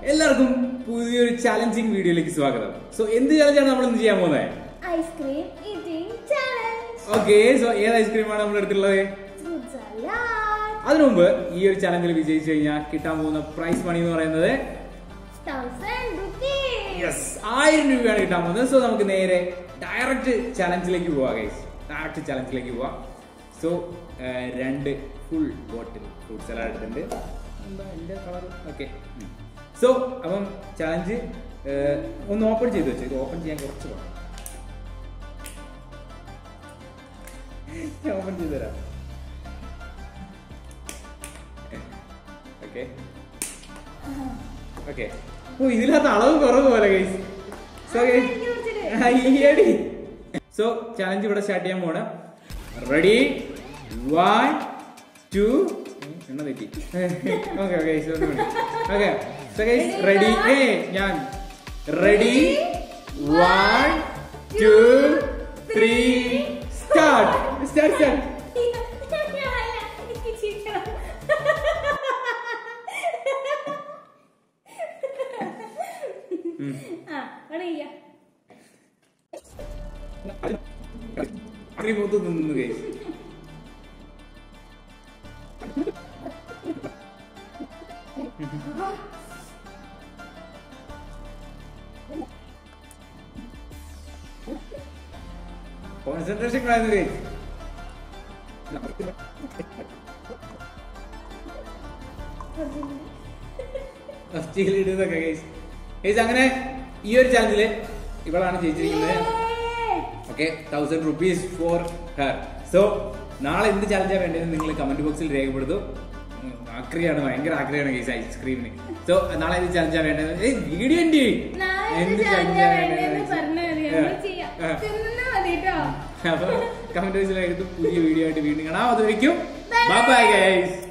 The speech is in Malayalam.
എല്ലാവർക്കും പുതിയൊരു ചാലഞ്ചിങ് വീഡിയോയിലേക്ക് സ്വാഗതം സോ എന്ത് ചാലഞ്ചാണ് നമ്മൾ ഇന്ന് ചെയ്യാൻ പോകുന്നത് ice cream eating challenge okay so ഏത് ഐസ്ക്രീമാണ് നമ്മൾ എടുത്തിട്ടുള്ളത് ഫ്രൂട്ട് സലാഡ് അതിനു മുമ്പ് ഈ ഒരു ചാലഞ്ചിൽ വിജയിച്ചു കഴിഞ്ഞാൽ കിട്ടാൻ പോകുന്ന പ്രൈസ് മണി എന്ന് പറയുന്നത് തൗസൻഡ് റുപ്പീസ് യെസ് ആയിരം രൂപയാണ് കിട്ടാൻ പോകുന്നത് സോ നമുക്ക് നേരെ ഡയറക്റ്റ് ചാലഞ്ചിലേക്ക് പോവാം ഗൈസ് ഡയറക്റ്റ് ചാലഞ്ചിലേക്ക് പോവാം സോ രണ്ട് ഫുൾ ബോട്ടിൽ ഫ്രൂട്ട് സലാഡ് എടുത്തിട്ടുണ്ട് എന്താ എൻ്റെ കളർ ഓക്കെ സോ അപ്പം ചാലഞ്ച് ഒന്ന് ഓപ്പൺ ചെയ്ത് വെച്ചു ഇത് ഓപ്പൺ ചെയ്യാൻ കുറച്ച് പോകാം ഞാൻ ഓപ്പൺ ചെയ്ത് തരാം ഓക്കെ ഓക്കെ ഓ ഇതിനകത്ത് അളവ് കുറവ് പോലെ guys so guys so challenge ഇവിടെ സ്റ്റാർട്ട് ചെയ്യാൻ പോണ് റെഡി വൺ ടു എണ്ണ തെറ്റി okay okay okay so guys ready ഏ ഞാൻ ready one two three start start start ആ അറിയ അത്രയും മൂത്ത് നിന്നു ഗൈസ് കോൺസെൻട്രേഷൻ കളയുന്നു ഗൈസ് സ്റ്റീലിടുന്നതൊക്കെ ഗൈസ് ഗൈസ് അങ്ങനെ ഈ ഒരു ചാനലില് ഇവളാണ് ജയിച്ചിരിക്കുന്നത് okay thousand rupees for her so നാളെ എന്ത് ചാലഞ്ചാണ് വേണ്ടത് നിങ്ങൾ കമന്റ് ബോക്സിൽ രേഖപ്പെടുത്തും ഉം, ആക്രിയാണ് ഭയങ്കര ആക്രിയാണ് ഗൈസ് ഐസ്ക്രീമിന് സോ നാളെ എന്ത് ചാലഞ്ചാണ് വേണ്ടത് ഏയ് വീഡിയോ ഉണ്ട് എന്ത് ചാലഞ്ചാണ് വേണ്ടത് അപ്പൊ കമന്റ് ബോക്സിൽ എഴുതും പുതിയ വീഡിയോ ആയിട്ട് വീണ്ടും കാണാം അത് വയ്ക്കും ബൈ ബൈ ഗൈസ്